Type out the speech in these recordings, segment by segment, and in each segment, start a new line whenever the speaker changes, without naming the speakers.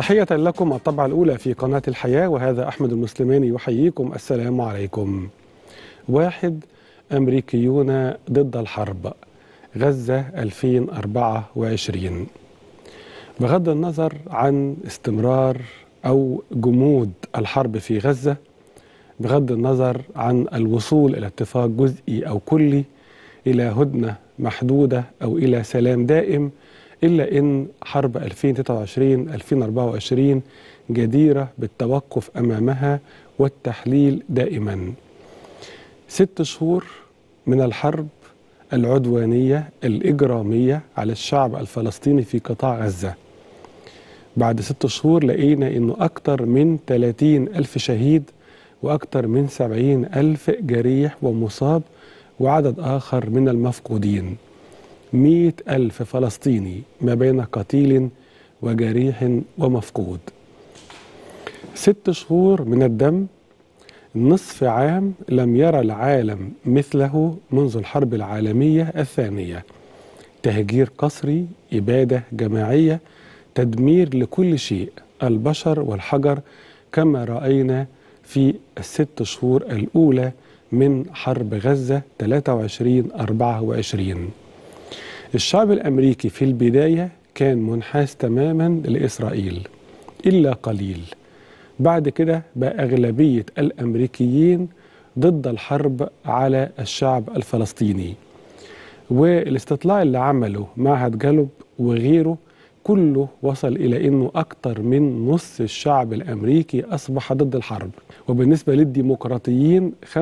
تحية لكم الطبعة الأولى في قناة الحياة وهذا أحمد المسلماني يحييكم السلام عليكم واحد أمريكيون ضد الحرب غزة 2024 بغض النظر عن استمرار أو جمود الحرب في غزة بغض النظر عن الوصول إلى اتفاق جزئي أو كلي إلى هدنة محدودة أو إلى سلام دائم إلا إن حرب 2023-2024 جديرة بالتوقف أمامها والتحليل دائما ست شهور من الحرب العدوانية الإجرامية على الشعب الفلسطيني في قطاع غزة بعد ست شهور لقينا أنه أكثر من 30 ألف شهيد وأكثر من 70 ألف جريح ومصاب وعدد آخر من المفقودين مئة ألف فلسطيني ما بين قتيل وجريح ومفقود ست شهور من الدم نصف عام لم يرى العالم مثله منذ الحرب العالمية الثانية تهجير قسري إبادة جماعية تدمير لكل شيء البشر والحجر كما رأينا في الست شهور الأولى من حرب غزة 23 24 الشعب الأمريكي في البداية كان منحاز تماما لإسرائيل إلا قليل بعد كده بقى أغلبية الأمريكيين ضد الحرب على الشعب الفلسطيني والاستطلاع اللي عمله معهد جالوب وغيره كله وصل إلى أنه أكثر من نص الشعب الأمريكي أصبح ضد الحرب وبالنسبة للديمقراطيين 75%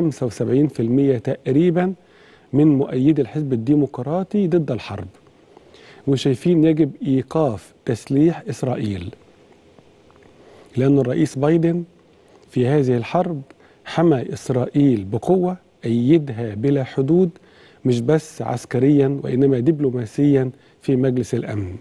تقريبا من مؤيدي الحزب الديمقراطي ضد الحرب وشايفين يجب إيقاف تسليح إسرائيل لأن الرئيس بايدن في هذه الحرب حمى إسرائيل بقوة أيدها بلا حدود مش بس عسكريا وإنما دبلوماسيا في مجلس الأمن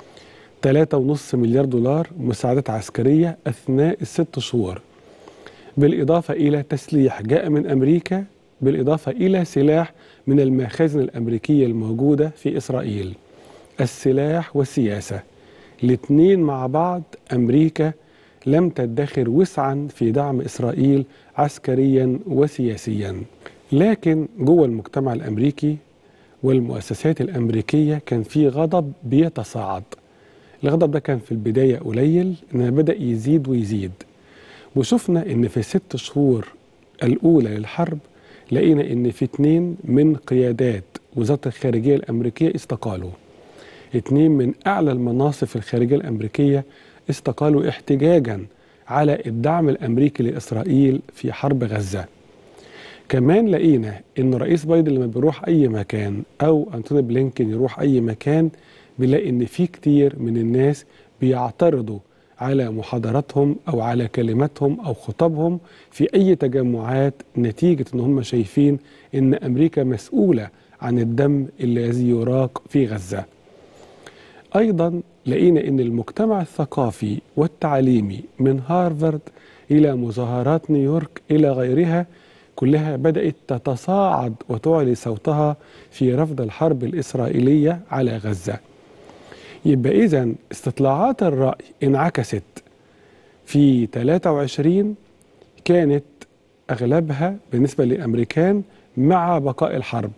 3.5 مليار دولار مساعدات عسكرية أثناء الست شهور بالإضافة إلى تسليح جاء من أمريكا بالإضافة إلى سلاح من المخازن الأمريكية الموجودة في إسرائيل السلاح والسياسة الاثنين مع بعض أمريكا لم تدخر وسعا في دعم إسرائيل عسكريا وسياسيا لكن جوه المجتمع الأمريكي والمؤسسات الأمريكية كان في غضب بيتصاعد الغضب ده كان في البداية قليل إنما بدأ يزيد ويزيد وشفنا إن في الست شهور الأولى للحرب لقينا إن في اتنين من قيادات وزارة الخارجية الأمريكية استقالوا اتنين من أعلى المناصب في الخارجية الأمريكية استقالوا احتجاجا على الدعم الأمريكي لإسرائيل في حرب غزة كمان لقينا إن رئيس بايدن لما بيروح أي مكان أو أنتوني بلينكن يروح أي مكان بنلاقي إن في كتير من الناس بيعترضوا على محاضراتهم أو على كلماتهم أو خطابهم في أي تجمعات نتيجة إن هم شايفين إن أمريكا مسؤولة عن الدم الذي يراق في غزة أيضا لقينا إن المجتمع الثقافي والتعليمي من هارفارد إلى مظاهرات نيويورك إلى غيرها كلها بدأت تتصاعد وتعلي صوتها في رفض الحرب الإسرائيلية على غزة يبقى إذا استطلاعات الرأي انعكست في 23 كانت أغلبها بالنسبة للأمريكان مع بقاء الحرب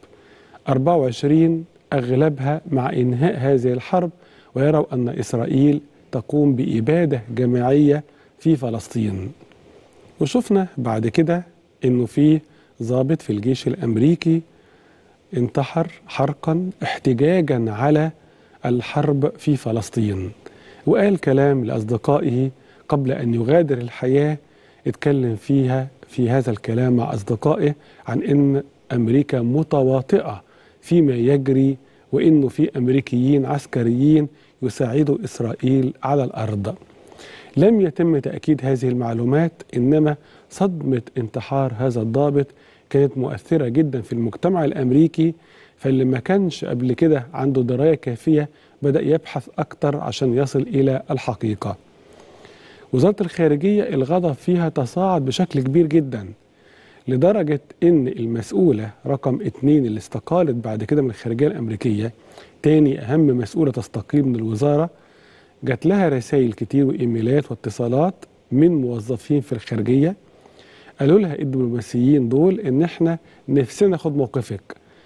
24 أغلبها مع إنهاء هذه الحرب ويروا أن إسرائيل تقوم بإبادة جماعية في فلسطين وشفنا بعد كده إنه في ضابط في الجيش الأمريكي انتحر حرقا احتجاجا على الحرب في فلسطين وقال كلام لأصدقائه قبل أن يغادر الحياة اتكلم فيها في هذا الكلام مع أصدقائه عن أن أمريكا متواطئة فيما يجري وأنه في أمريكيين عسكريين يساعدوا إسرائيل على الأرض لم يتم تأكيد هذه المعلومات إنما صدمة انتحار هذا الضابط كانت مؤثرة جدا في المجتمع الأمريكي فاللي ما كانش قبل كده عنده دراية كافية بدأ يبحث أكتر عشان يصل إلى الحقيقة وزارة الخارجية الغضب فيها تصاعد بشكل كبير جدا لدرجة إن المسؤولة رقم اتنين اللي استقالت بعد كده من الخارجية الأمريكية تاني أهم مسؤولة تستقيل من الوزارة جات لها رسائل كتير وإيميلات واتصالات من موظفين في الخارجية قالوا لها الدبلوماسيين دول إن إحنا نفسنا ناخد موقفك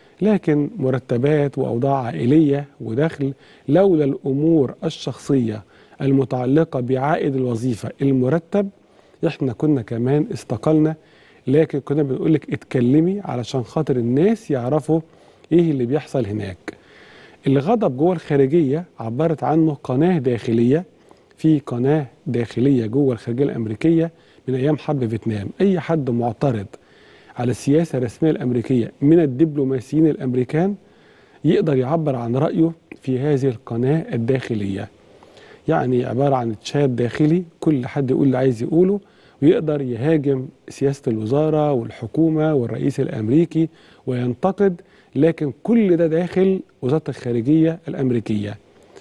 لكن مرتبات وأوضاع عائلية ودخل لولا الأمور الشخصية المتعلقة بعائد الوظيفة المرتب إحنا كنا كمان استقلنا لكن كنا بنقول لك اتكلمي علشان خاطر الناس يعرفوا ايه اللي بيحصل هناك الغضب جوه الخارجيه عبرت عنه قناه داخليه في قناه داخليه جوه الخارجيه الامريكيه من ايام حرب فيتنام اي حد معترض على السياسه الرسميه الامريكيه من الدبلوماسيين الامريكان يقدر يعبر عن رايه في هذه القناه الداخليه يعني عباره عن تشات داخلي كل حد يقول اللي عايز يقوله ويقدر يهاجم سياسة الوزارة والحكومة والرئيس الأمريكي وينتقد لكن كل ده داخل وزارة الخارجية الأمريكية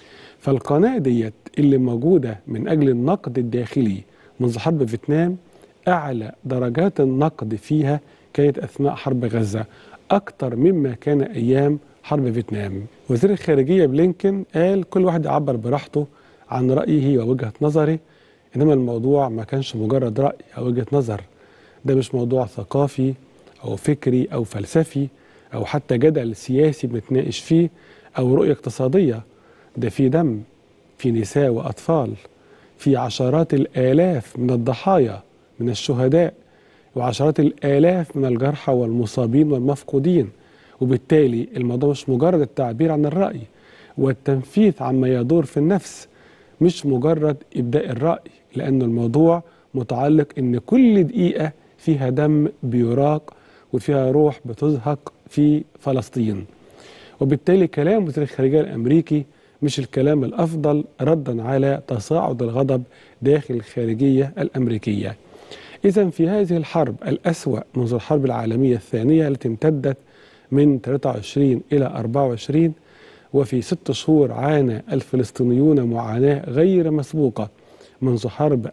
فالقناة ديت اللي موجودة من أجل النقد الداخلي منذ حرب فيتنام أعلى درجات النقد فيها كانت أثناء حرب غزة أكثر مما كان أيام حرب فيتنام وزير الخارجية بلينكن قال كل واحد يعبر براحته عن رأيه ووجهة نظره إنما الموضوع ما كانش مجرد رأي أو وجهة نظر ده مش موضوع ثقافي أو فكري أو فلسفي أو حتى جدل سياسي بنتناقش فيه أو رؤية اقتصادية ده في دم في نساء وأطفال في عشرات الآلاف من الضحايا من الشهداء وعشرات الآلاف من الجرحى والمصابين والمفقودين وبالتالي الموضوع مش مجرد التعبير عن الرأي والتنفيذ عما يدور في النفس مش مجرد إبداء الرأي لأن الموضوع متعلق إن كل دقيقة فيها دم بيراق وفيها روح بتزهق في فلسطين وبالتالي كلام وزير الخارجية الأمريكي مش الكلام الأفضل ردا على تصاعد الغضب داخل الخارجية الأمريكية إذا في هذه الحرب الأسوأ منذ الحرب العالمية الثانية التي امتدت من 23 إلى 24 وفي ست شهور عانى الفلسطينيون معاناة غير مسبوقة منذ حرب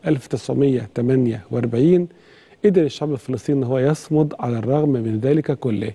1948 قدر الشعب الفلسطيني ان هو يصمد على الرغم من ذلك كله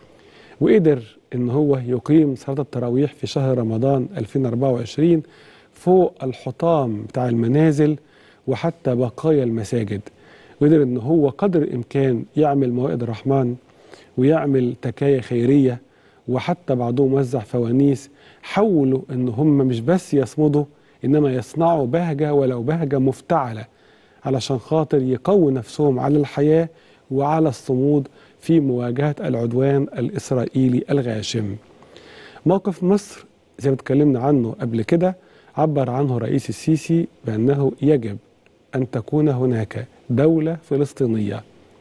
وقدر ان هو يقيم صلاه التراويح في شهر رمضان 2024 فوق الحطام بتاع المنازل وحتى بقايا المساجد وقدر ان هو قدر الامكان يعمل موائد الرحمن ويعمل تكايا خيريه وحتى بعضهم وزع فوانيس حاولوا ان هم مش بس يصمدوا انما يصنعوا بهجه ولو بهجه مفتعله علشان خاطر يقووا نفسهم على الحياه وعلى الصمود في مواجهه العدوان الاسرائيلي الغاشم. موقف مصر زي ما اتكلمنا عنه قبل كده عبر عنه الرئيس السيسي بانه يجب ان تكون هناك دوله فلسطينيه.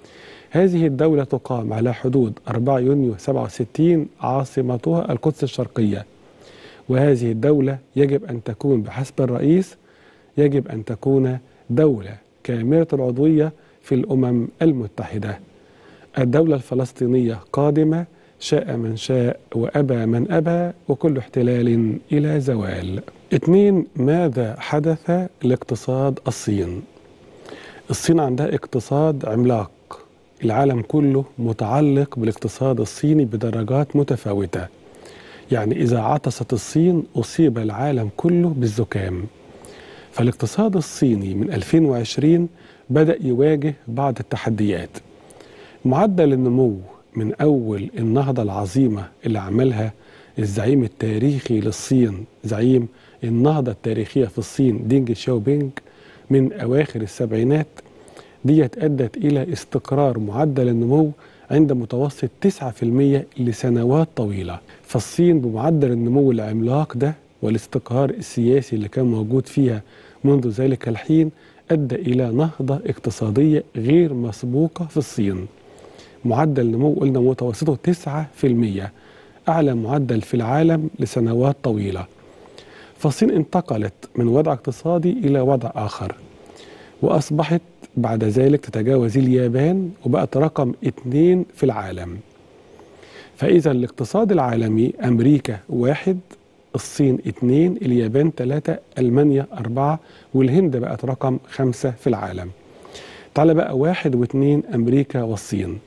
هذه الدوله تقام على حدود 4 يونيو 67 عاصمتها القدس الشرقيه. وهذه الدولة يجب أن تكون بحسب الرئيس يجب أن تكون دولة كاملة العضوية في الأمم المتحدة الدولة الفلسطينية قادمة شاء من شاء وأبى من أبى وكل احتلال إلى زوال اثنين ماذا حدث لاقتصاد الصين الصين عندها اقتصاد عملاق العالم كله متعلق بالاقتصاد الصيني بدرجات متفاوته يعني إذا عطست الصين أصيب العالم كله بالزكام فالاقتصاد الصيني من 2020 بدأ يواجه بعض التحديات معدل النمو من أول النهضة العظيمة اللي عملها الزعيم التاريخي للصين زعيم النهضة التاريخية في الصين دينج شاوبينج من أواخر السبعينات ديت أدت إلى استقرار معدل النمو عند متوسط 9% لسنوات طويلة فالصين بمعدل النمو العملاق ده والاستقرار السياسي اللي كان موجود فيها منذ ذلك الحين أدى إلى نهضة اقتصادية غير مسبوقة في الصين معدل نمو قلنا متوسطه 9% أعلى معدل في العالم لسنوات طويلة فالصين انتقلت من وضع اقتصادي إلى وضع آخر وأصبحت بعد ذلك تتجاوز اليابان وبقت رقم اثنين في العالم فإذا الاقتصاد العالمي أمريكا واحد الصين اثنين اليابان ثلاثة ألمانيا أربعة والهند بقت رقم خمسة في العالم تعالى بقى واحد واثنين أمريكا والصين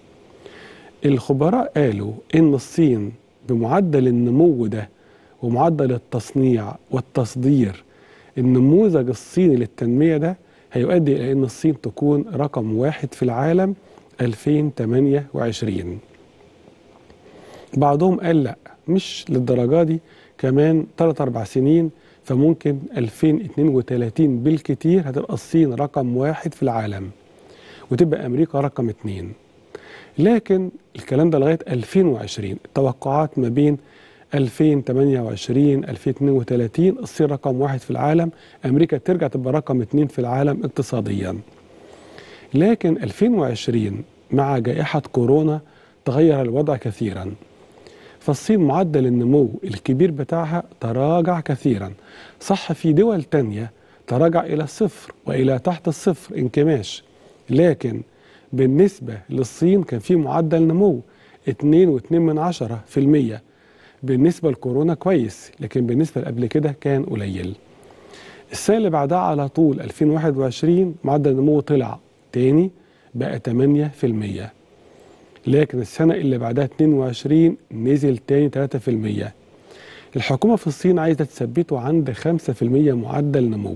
الخبراء قالوا إن الصين بمعدل النمو ده ومعدل التصنيع والتصدير النموذج الصيني للتنمية ده هيؤدي إلى أن الصين تكون رقم واحد في العالم 2028 بعضهم قال لا مش للدرجة دي كمان 3 4 سنين فممكن 2032 بالكتير هتبقى الصين رقم واحد في العالم وتبقى أمريكا رقم اتنين لكن الكلام ده لغاية 2020 التوقعات ما بين 2028 2032 الصين رقم واحد في العالم أمريكا ترجع تبقى رقم اتنين في العالم اقتصاديا لكن 2020 مع جائحة كورونا تغير الوضع كثيرا فالصين معدل النمو الكبير بتاعها تراجع كثيرا صح في دول تانية تراجع إلى الصفر وإلى تحت الصفر انكماش لكن بالنسبة للصين كان في معدل نمو 2.2 من عشرة في المية بالنسبة لكورونا كويس لكن بالنسبة قبل كده كان قليل السنة اللي بعدها على طول 2021 معدل النمو طلع تاني بقى 8% لكن السنة اللي بعدها 22 نزل تاني 3% الحكومة في الصين عايزة تثبته عند 5% معدل نمو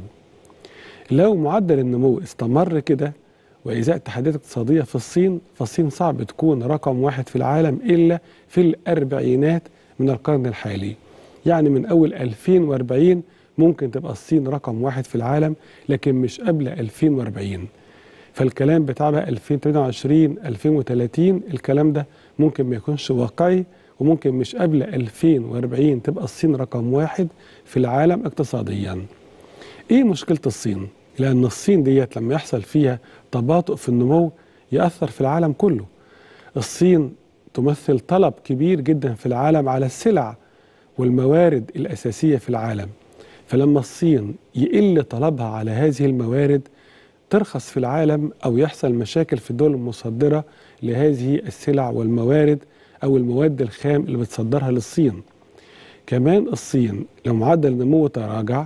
لو معدل النمو استمر كده وإزاء تحديات اقتصادية في الصين فالصين صعب تكون رقم واحد في العالم إلا في الأربعينات من القرن الحالي يعني من أول 2040 ممكن تبقى الصين رقم واحد في العالم لكن مش قبل 2040 فالكلام بتاع بقى 2022 2030 الكلام ده ممكن ما يكونش واقعي وممكن مش قبل 2040 تبقى الصين رقم واحد في العالم اقتصاديا ايه مشكلة الصين؟ لأن الصين ديت لما يحصل فيها تباطؤ في النمو يأثر في العالم كله الصين تمثل طلب كبير جدا في العالم على السلع والموارد الأساسية في العالم فلما الصين يقل طلبها على هذه الموارد ترخص في العالم أو يحصل مشاكل في الدول المصدرة لهذه السلع والموارد أو المواد الخام اللي بتصدرها للصين كمان الصين لو معدل النمو تراجع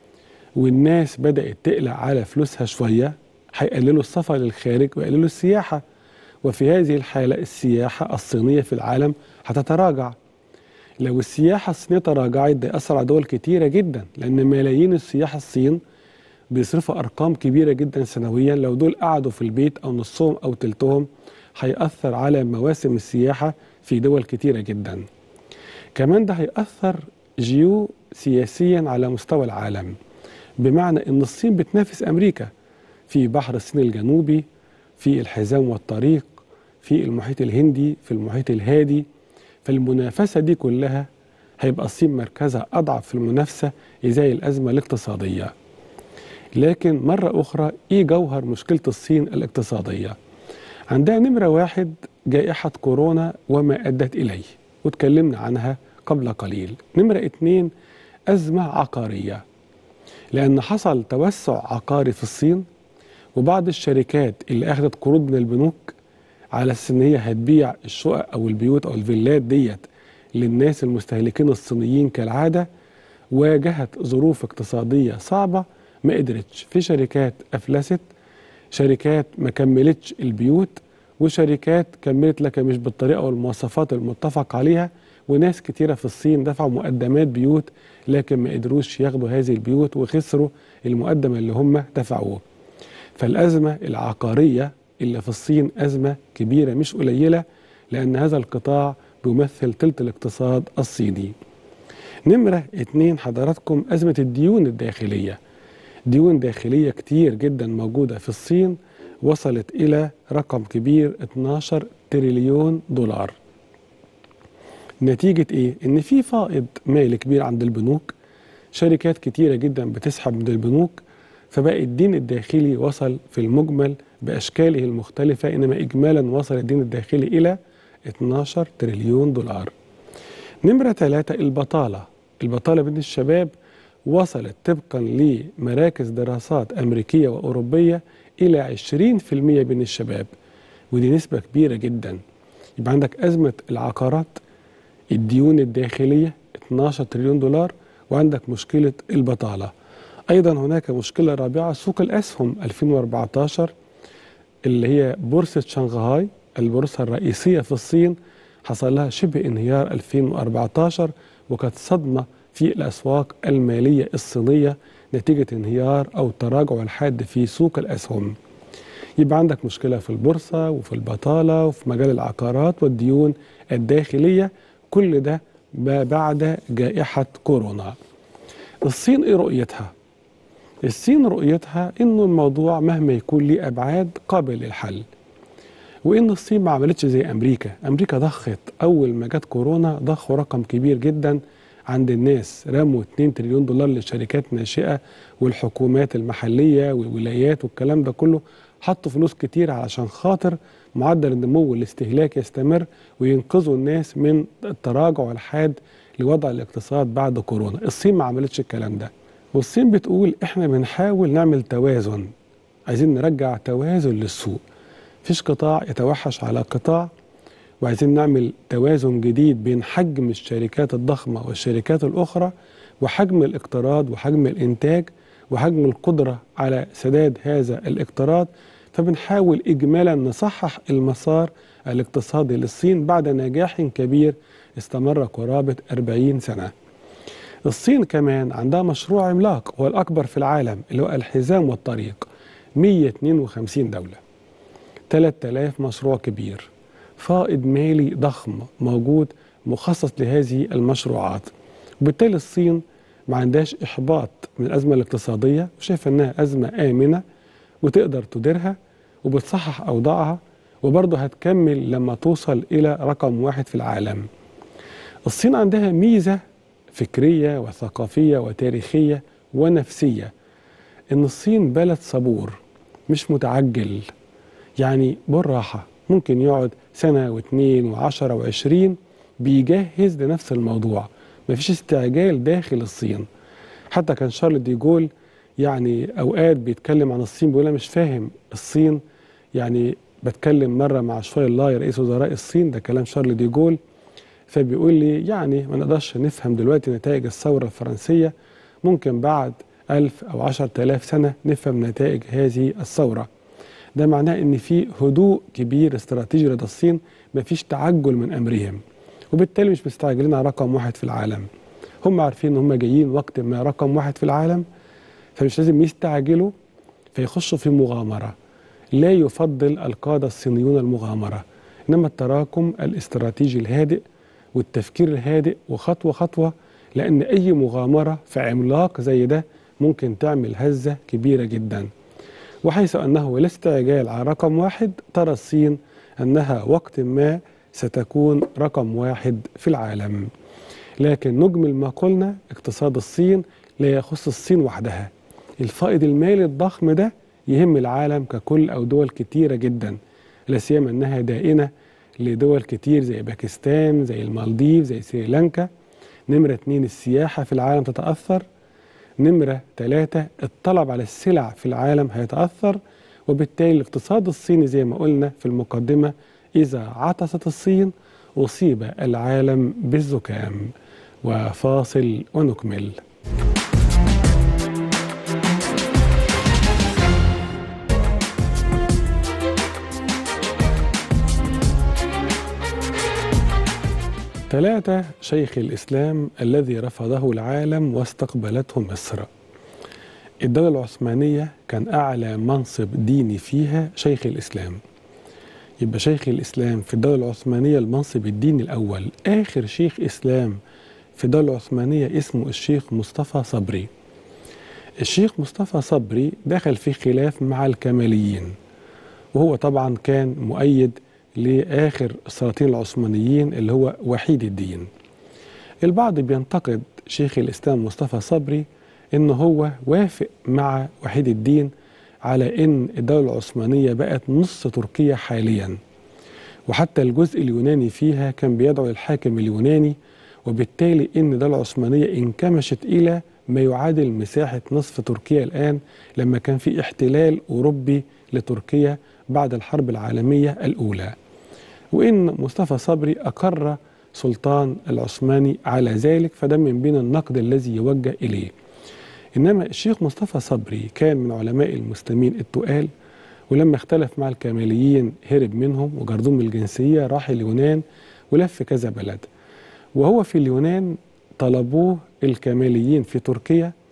والناس بدأت تقلق على فلوسها شوية هيقللوا السفر للخارج ويقللوا السياحة وفي هذه الحالة السياحة الصينية في العالم هتتراجع لو السياحة الصينية تراجعت ده يأثر على دول كتيرة جدا لأن ملايين السياح الصين بيصرفوا أرقام كبيرة جدا سنويا لو دول قعدوا في البيت أو نصهم أو تلتهم هيأثر على مواسم السياحة في دول كتيرة جدا كمان ده هيأثر جيو سياسيا على مستوى العالم بمعنى أن الصين بتنافس أمريكا في بحر الصين الجنوبي في الحزام والطريق في المحيط الهندي في المحيط الهادي فالمنافسة دي كلها هيبقى الصين مركزها أضعف في المنافسة إزاي الأزمة الاقتصادية لكن مرة أخرى إيه جوهر مشكلة الصين الاقتصادية عندها نمرة واحد جائحة كورونا وما أدت إليه وتكلمنا عنها قبل قليل نمرة اتنين أزمة عقارية لأن حصل توسع عقاري في الصين وبعض الشركات اللي أخذت قروض من البنوك على أساس إن هي هتبيع الشقق أو البيوت أو الفيلات ديت للناس المستهلكين الصينيين كالعادة واجهت ظروف اقتصادية صعبة ما قدرتش في شركات أفلست شركات ما كملتش البيوت وشركات كملت لك مش بالطريقة والمواصفات المتفق عليها وناس كتيرة في الصين دفعوا مقدمات بيوت لكن ما قدروش ياخدوا هذه البيوت وخسروا المقدم اللي هم دفعوه فالأزمة العقارية اللي في الصين أزمة كبيرة مش قليلة لأن هذا القطاع بيمثل تلت الاقتصاد الصيني نمرة اتنين حضراتكم أزمة الديون الداخلية ديون داخلية كتير جدا موجودة في الصين وصلت إلى رقم كبير 12 تريليون دولار نتيجة إيه؟ إن في فائض مالي كبير عند البنوك شركات كتيرة جدا بتسحب من البنوك فبقى الدين الداخلي وصل في المجمل بأشكاله المختلفة إنما إجمالا وصل الدين الداخلي إلى 12 تريليون دولار نمرة ثلاثة البطالة البطالة بين الشباب وصلت طبقا لمراكز دراسات أمريكية وأوروبية إلى 20% بين الشباب ودي نسبة كبيرة جدا يبقى عندك أزمة العقارات الديون الداخلية 12 تريليون دولار وعندك مشكلة البطالة أيضا هناك مشكلة رابعة سوق الأسهم 2014 اللي هي بورصة شنغهاي البورصة الرئيسية في الصين حصل لها شبه انهيار 2014 وكانت صدمة في الأسواق المالية الصينية نتيجة انهيار أو تراجع الحاد في سوق الأسهم يبقى عندك مشكلة في البورصة وفي البطالة وفي مجال العقارات والديون الداخلية كل ده بعد جائحة كورونا الصين ايه رؤيتها؟ الصين رؤيتها انه الموضوع مهما يكون ليه ابعاد قابل للحل وان الصين ما عملتش زي امريكا امريكا ضخت اول ما جت كورونا ضخوا رقم كبير جدا عند الناس رموا 2 تريليون دولار للشركات ناشئه والحكومات المحليه والولايات والكلام ده كله حطوا فلوس كتير علشان خاطر معدل النمو والاستهلاك يستمر وينقذوا الناس من التراجع الحاد لوضع الاقتصاد بعد كورونا الصين ما عملتش الكلام ده والصين بتقول احنا بنحاول نعمل توازن عايزين نرجع توازن للسوق مفيش قطاع يتوحش على قطاع وعايزين نعمل توازن جديد بين حجم الشركات الضخمة والشركات الأخرى وحجم الاقتراض وحجم الإنتاج وحجم القدرة على سداد هذا الاقتراض فبنحاول إجمالا نصحح المسار الاقتصادي للصين بعد نجاح كبير استمر قرابة 40 سنة الصين كمان عندها مشروع عملاق هو الأكبر في العالم اللي هو الحزام والطريق 152 دولة 3000 مشروع كبير فائض مالي ضخم موجود مخصص لهذه المشروعات وبالتالي الصين ما عندهاش إحباط من الأزمة الاقتصادية وشايفة أنها أزمة آمنة وتقدر تديرها وبتصحح أوضاعها وبرضه هتكمل لما توصل إلى رقم واحد في العالم الصين عندها ميزة فكرية وثقافية وتاريخية ونفسية إن الصين بلد صبور مش متعجل يعني بالراحة ممكن يقعد سنة واثنين وعشرة وعشرين بيجهز لنفس الموضوع مفيش استعجال داخل الصين حتى كان شارل دي جول يعني أوقات بيتكلم عن الصين بيقول أنا مش فاهم الصين يعني بتكلم مرة مع شوي الله رئيس وزراء الصين ده كلام شارل دي جول فبيقول لي يعني ما نقدرش نفهم دلوقتي نتائج الثورة الفرنسية ممكن بعد ألف أو عشر تلاف سنة نفهم نتائج هذه الثورة ده معناه ان في هدوء كبير استراتيجي لدى الصين مفيش تعجل من امرهم وبالتالي مش مستعجلين على رقم واحد في العالم هم عارفين ان هم جايين وقت ما رقم واحد في العالم فمش لازم يستعجلوا فيخشوا في مغامرة لا يفضل القادة الصينيون المغامرة إنما التراكم الاستراتيجي الهادئ والتفكير الهادئ وخطوة خطوة لأن أي مغامرة في عملاق زي ده ممكن تعمل هزة كبيرة جدا وحيث أنه لا استعجال على رقم واحد ترى الصين أنها وقت ما ستكون رقم واحد في العالم لكن نجمل ما قلنا اقتصاد الصين لا يخص الصين وحدها الفائض المالي الضخم ده يهم العالم ككل أو دول كتيرة جدا لا سيما أنها دائنة لدول كتير زي باكستان زي المالديف زي سريلانكا نمرة اتنين السياحة في العالم تتأثر نمرة ثلاثة الطلب على السلع في العالم هيتأثر وبالتالي الاقتصاد الصيني زي ما قلنا في المقدمة إذا عطست الصين أصيب العالم بالزكام وفاصل ونكمل ثلاثة شيخ الإسلام الذي رفضه العالم واستقبلته مصر الدولة العثمانية كان أعلى منصب ديني فيها شيخ الإسلام يبقى شيخ الإسلام في الدولة العثمانية المنصب الديني الأول آخر شيخ إسلام في الدولة العثمانية اسمه الشيخ مصطفى صبري الشيخ مصطفى صبري دخل في خلاف مع الكماليين وهو طبعا كان مؤيد لآخر السلاطين العثمانيين اللي هو وحيد الدين البعض بينتقد شيخ الإسلام مصطفى صبري إن هو وافق مع وحيد الدين على إن الدولة العثمانية بقت نص تركيا حاليا وحتى الجزء اليوناني فيها كان بيدعو الحاكم اليوناني وبالتالي إن الدولة العثمانية انكمشت إلى ما يعادل مساحة نصف تركيا الآن لما كان في احتلال أوروبي لتركيا بعد الحرب العالمية الأولى وإن مصطفى صبري أقر سلطان العثماني على ذلك فده من بين النقد الذي يوجه إليه إنما الشيخ مصطفى صبري كان من علماء المسلمين التقال ولما اختلف مع الكماليين هرب منهم وجردهم الجنسية راح اليونان ولف كذا بلد وهو في اليونان طلبوه الكماليين في تركيا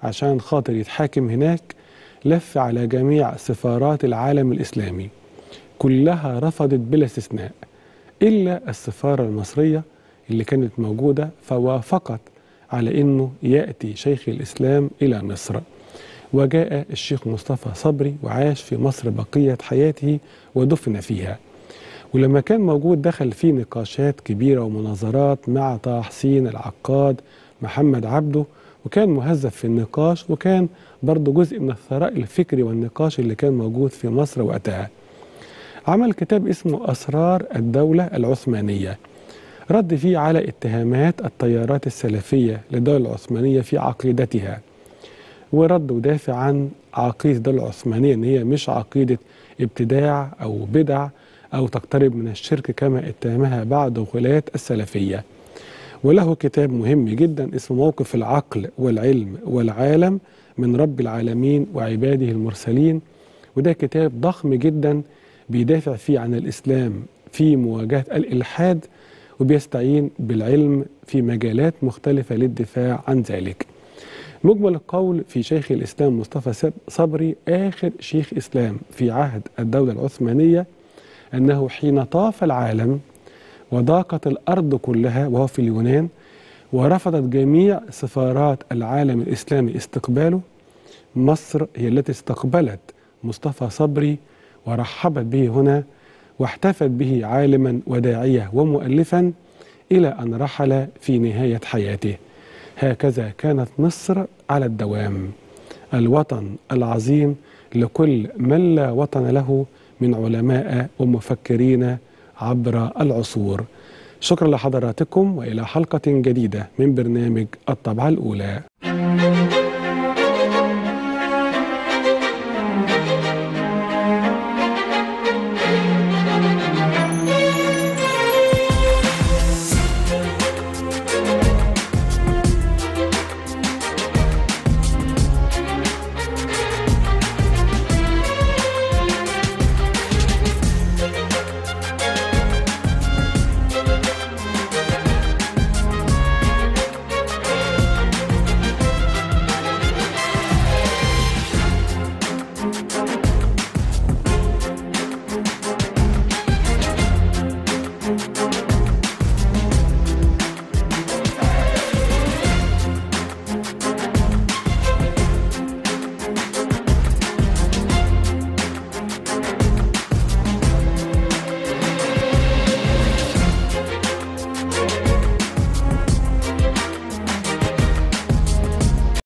عشان خاطر يتحاكم هناك لف على جميع سفارات العالم الإسلامي كلها رفضت بلا استثناء إلا السفارة المصرية اللي كانت موجودة فوافقت على أنه يأتي شيخ الإسلام إلى مصر وجاء الشيخ مصطفى صبري وعاش في مصر بقية حياته ودفن فيها ولما كان موجود دخل في نقاشات كبيرة ومناظرات مع طه حسين العقاد محمد عبده وكان مهذب في النقاش وكان برضه جزء من الثراء الفكري والنقاش اللي كان موجود في مصر وقتها عمل كتاب اسمه أسرار الدولة العثمانية رد فيه على اتهامات التيارات السلفية للدولة العثمانية في عقيدتها ورد ودافع عن عقيدة الدولة العثمانية ان هي مش عقيدة ابتداع او بدع او تقترب من الشرك كما اتهمها بعض غلاة السلفية وله كتاب مهم جدا اسمه موقف العقل والعلم والعالم من رب العالمين وعباده المرسلين وده كتاب ضخم جدا بيدافع فيه عن الإسلام في مواجهة الإلحاد وبيستعين بالعلم في مجالات مختلفة للدفاع عن ذلك مجمل القول في شيخ الإسلام مصطفى صبري آخر شيخ إسلام في عهد الدولة العثمانية أنه حين طاف العالم وضاقت الأرض كلها وهو في اليونان ورفضت جميع سفارات العالم الإسلامي استقباله مصر هي التي استقبلت مصطفى صبري ورحبت به هنا واحتفت به عالما وداعية ومؤلفا إلى أن رحل في نهاية حياته هكذا كانت مصر على الدوام الوطن العظيم لكل من لا وطن له من علماء ومفكرين عبر العصور شكرا لحضراتكم والى حلقه جديده من برنامج الطبعه الاولى